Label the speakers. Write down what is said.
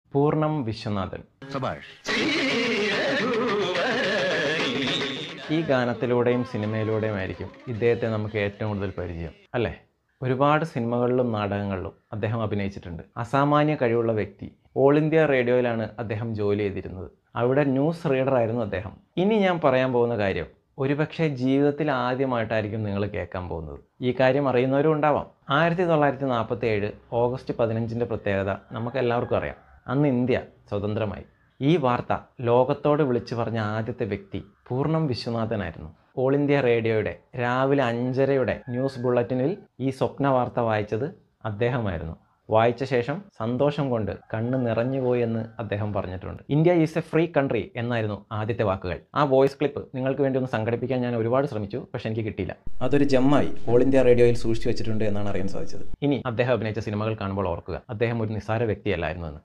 Speaker 1: പൂർണ്ണം വിശ്വനാഥൻ
Speaker 2: സബാഷ്
Speaker 1: ഈ ഗാനത്തിലൂടെയും സിനിമയിലൂടെയും ആയിരിക്കും ഇദ്ദേഹത്തെ നമുക്ക് ഏറ്റവും കൂടുതൽ പരിചയം അല്ലേ ഒരുപാട് സിനിമകളിലും നാടകങ്ങളിലും അദ്ദേഹം അഭിനയിച്ചിട്ടുണ്ട് അസാമാന്യ കഴിവുള്ള വ്യക്തി ഓൾ ഇന്ത്യ റേഡിയോയിലാണ് അദ്ദേഹം ജോലി ചെയ്തിരുന്നത് അവിടെ ന്യൂസ് റീഡർ ആയിരുന്നു അദ്ദേഹം ഇനി ഞാൻ പറയാൻ പോകുന്ന കാര്യം ഒരുപക്ഷെ ജീവിതത്തിൽ ആദ്യമായിട്ടായിരിക്കും നിങ്ങൾ കേൾക്കാൻ പോകുന്നത് ഈ കാര്യം അറിയുന്നവരും ഉണ്ടാവാം ആയിരത്തി തൊള്ളായിരത്തി നാൽപ്പത്തി ഏഴ് ഓഗസ്റ്റ് പതിനഞ്ചിൻ്റെ പ്രത്യേകത നമുക്ക് എല്ലാവർക്കും അറിയാം അന്ന് ഇന്ത്യ സ്വതന്ത്രമായി ഈ വാർത്ത ലോകത്തോട് വിളിച്ചു പറഞ്ഞ ആദ്യത്തെ വ്യക്തി പൂർണ്ണം വിശ്വനാഥനായിരുന്നു ഓൾ ഇന്ത്യ റേഡിയോയുടെ രാവിലെ അഞ്ചരയുടെ ന്യൂസ് ബുള്ളറ്റിനിൽ ഈ സ്വപ്ന വാർത്ത വായിച്ചത് അദ്ദേഹമായിരുന്നു വായിച്ച ശേഷം സന്തോഷം കൊണ്ട് കണ്ണ് നിറഞ്ഞുപോയി എന്ന് അദ്ദേഹം പറഞ്ഞിട്ടുണ്ട് India is a free country എന്നായിരുന്നു ആദ്യത്തെ വാക്കുകൾ ആ വോയിസ് ക്ലിപ്പ് നിങ്ങൾക്ക് വേണ്ടി ഒന്ന് സംഘടിപ്പിക്കാൻ ഞാൻ ഒരുപാട് ശ്രമിച്ചു പക്ഷെ എനിക്ക് കിട്ടിയില്ല അതൊരു ജമ്മായി ഓൾ ഇന്ത്യ റേഡിയോയിൽ സൂക്ഷിച്ചു വെച്ചിട്ടുണ്ട് എന്നാണ് അറിയാൻ സാധിച്ചത് ഇനി അദ്ദേഹം അഭിനയിച്ച സിനിമകൾ കാണുമ്പോൾ ഓർക്കുക അദ്ദേഹം ഒരു നിസ്സാര വ്യക്തിയല്ലായിരുന്നു എന്ന്